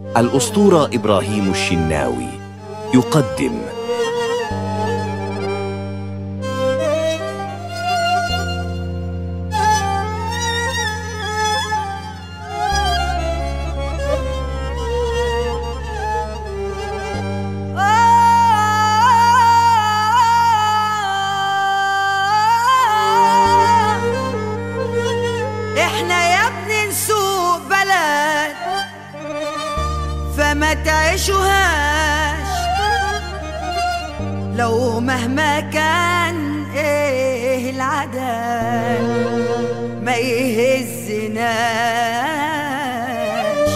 الأسطورة إبراهيم الشناوي يقدم احنا يا ابني نسوق بلد فما تعيشوهاش لو مهما كان ايه العدل ما يهزناش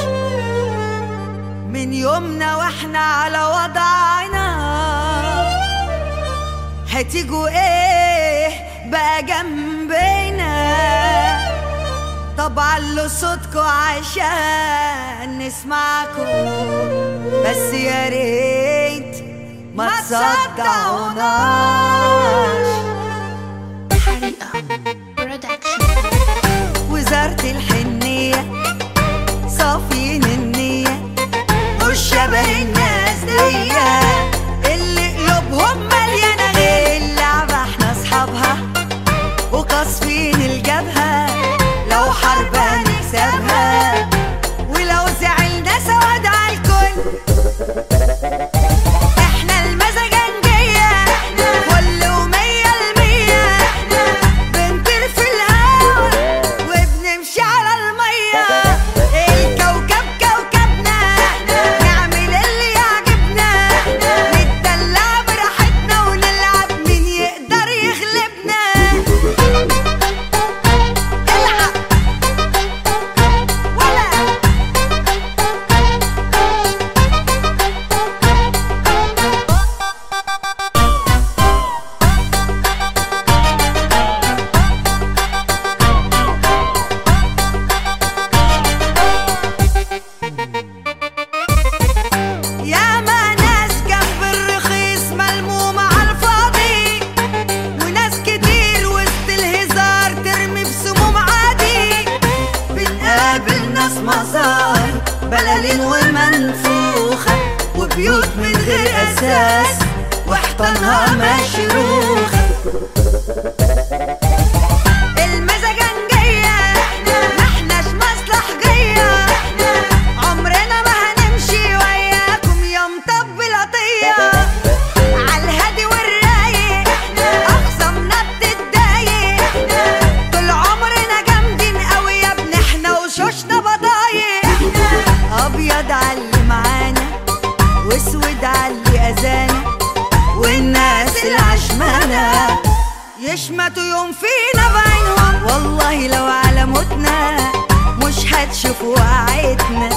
من يومنا واحنا على وضعنا هتيجوا ايه بقى جنبنا طبعا له صوتكوا عشان نسمعكم بس يا ريت ما تصدعوناش حريقة برودكشن وزارة الحنية صافين النية مش شبه الناس دي اللي قلوبهم مليانة غير اللعبة احنا اصحابها وقاصفين الجبهة لو حرب هنكسبها ولو زعلنا سواد على الكل احنا المزاجنجية كل ومية المية بنطير في الهوا وبنمشي على المية الكوكب كوكبنا نعمل اللي يعجبنا نتدلع براحتنا ونلعب مين يقدر يغلبنا العب ولا يا ما ناس جنب الرخيص ملمومة على الفاضي وناس كتير وسط الهزار ترمي بسموم عادي بنقابل ناس مزار بلالين ومنفوخة وبيوت من غير أساس وحيطانها مشروخة المزاجنجية ما احناش مصلحجية عمرنا ما هنمشي وياكم يا مطبل عطية عالهادي والرايق اخصامنا بتتضايق طول عمرنا جامدين قوي يا ابني احنا وشوشنا بضايق ابيض عاللي معانا واسود عاللي اذانا والناس العشمانة يشمتوا يوم فينا بعينهم والله لو على موتنا مش هتشوفوا وقعتنا